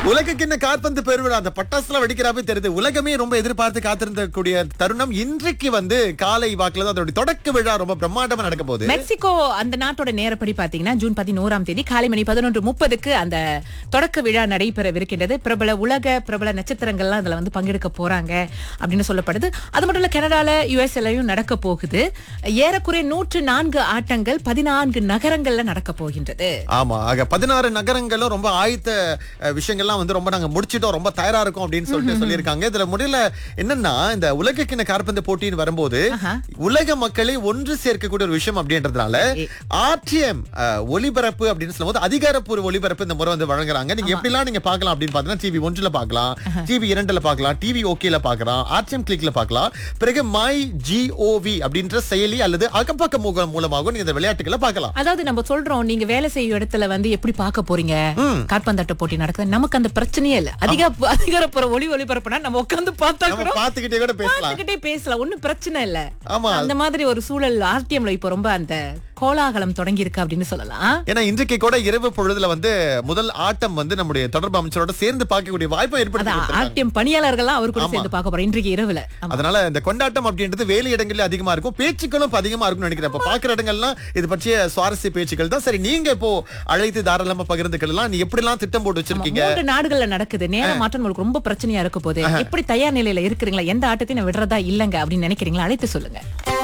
உலகக்கிண்ண காற்பந்து பெருவிழா அந்த பட்டாசுலாம் வெடிக்கிறாப்பே தெரியுது உலகமே ரொம்ப எதிர்பார்த்து காத்திருந்த கூடிய தருணம் இன்றைக்கு வந்து காலை வாக்குல தான் அதோட தொடக்க விழா ரொம்ப பிரம்மாண்டமா நடக்க போகுது மெக்சிகோ அந்த நாட்டோட நேரப்படி பாத்தீங்கன்னா ஜூன் பதினோராம் தேதி காலை மணி பதினொன்று முப்பதுக்கு அந்த தொடக்க விழா நடைபெறவிருக்கின்றது பிரபல உலக பிரபல நட்சத்திரங்கள்லாம் அதுல வந்து பங்கெடுக்க போறாங்க அப்படின்னு சொல்லப்படுது அது மட்டும் இல்ல கனடால யுஎஸ்எல்லையும் நடக்க போகுது ஏறக்குறைய நூற்று நான்கு ஆட்டங்கள் பதினான்கு நகரங்கள்ல நடக்க போகின்றது ஆமா ஆக பதினாறு நகரங்களும் ரொம்ப ஆயத்த அஹ், விஷயங்கள்லாம் வந்து ரொம்ப நாங்க முடிச்சிட்டோம் ரொம்ப தயாரா இருக்கும் அப்படின்னு சொல்லிட்டு சொல்லியிருக்காங்க இதுல முடியல என்னன்னா இந்த உலகக்கிண்ண காற்பந்து போட்டின்னு வரும்போது ஆஹா. உலக மக்களை ஒன்று சேர்க்கக்கூடிய ஒரு விஷயம் அப்படின்றதுனால ஆர்டிஎம் ஒலிபரப்பு அப்படின்னு சொல்லும்போது அதிகாரப்பூர்வ ஒலிபரப்பு இந்த முறை வந்து வழங்குறாங்க நீங்க எப்படிலாம் நீங்க பார்க்கலாம் அப்படின்னு பாத்தீங்கன்னா டிவி ஒன்றுல பார்க்கலாம் டிவி இரண்டுல பார்க்கலாம் டிவி ஓகேல பார்க்கலாம் ஆர்டிஎம் கிளிக்ல பார்க்கலாம் பிறகு மை ஜிஓவி அப்படின்ற செயலி அல்லது அகப்பக்க முகம் மூலமாக நீங்க இந்த விளையாட்டுகளை பார்க்கலாம் அதாவது நம்ம சொல்றோம் நீங்க வேலை செய்யும் இடத்துல வந்து எப்படி பார்க்க போறீங்க காற்பந்தாட்ட போட்டி நடக்குது நமக்கு அந்த பிரச்சனையே இல்ல அதிக அதிகாரப்புற ஒளி ஒளிபரப்புனா நம்ம உட்கார்ந்து பார்த்தா நம்ம கூட பார்த்துக்கிட்டே கூட பேசலாம் பார்த்துக்கிட்டே பேசலாம் ஒண்ணும் பிரச்சனை இல்ல ஆமா அந்த மாதிரி ஒரு சூழல் ஆர்டிஎம்ல இப்போ ரொம்ப அந்த கோலாகலம் தொடங்கி இருக்கு அப்படின்னு சொல்லலாம் ஏன்னா இன்றைக்கு கூட இரவு பொழுதுல வந்து முதல் ஆட்டம் வந்து நம்முடைய தொடர்பு அமைச்சரோட சேர்ந்து பார்க்கக்கூடிய வாய்ப்பை ஏற்படுத்தி அதான் கொடுத்திருக்காங்க. ஆர்டிஎம் பணியாளர்கள்லாம் அவர் கூட சேர்ந்து பார்க்க போறோம் இன்றைக்கு இரவுல ஆமா. அதனால இந்த கொண்டாட்டம் அப்படின்றது வேலை இடங்கள்ல அதிகமா இருக்கும் பேச்சுக்களும் இப்ப அதிகமா இருக்கும்னு நினைக்கிறேன் இப்ப பாக்குற இடங்கள்லாம் இது பற்றிய சுவாரஸ்ய பேச்சுக்கள் தான் சரி நீங்க இப்போ அழைத்து தாராளமா பகிர்ந்துக்கலாம் நீ எப்படி எல்லாம் திட்டம் போட்டு வச்சிருக்கீங்க மூன்று நாடுகள்ல நடக்குது நேர மாற்றம் உங்களுக்கு ரொம்ப பிரச்சனையா இருக்க போது எப்படி தயார் நிலையில இருக்கிறீங்களா எந்த ஆட்டத்தையும் நான் விடுறதா இல்லங்க அப்படின்னு நினைக்கிறீங்களா அழைத்து சொல்லுங்க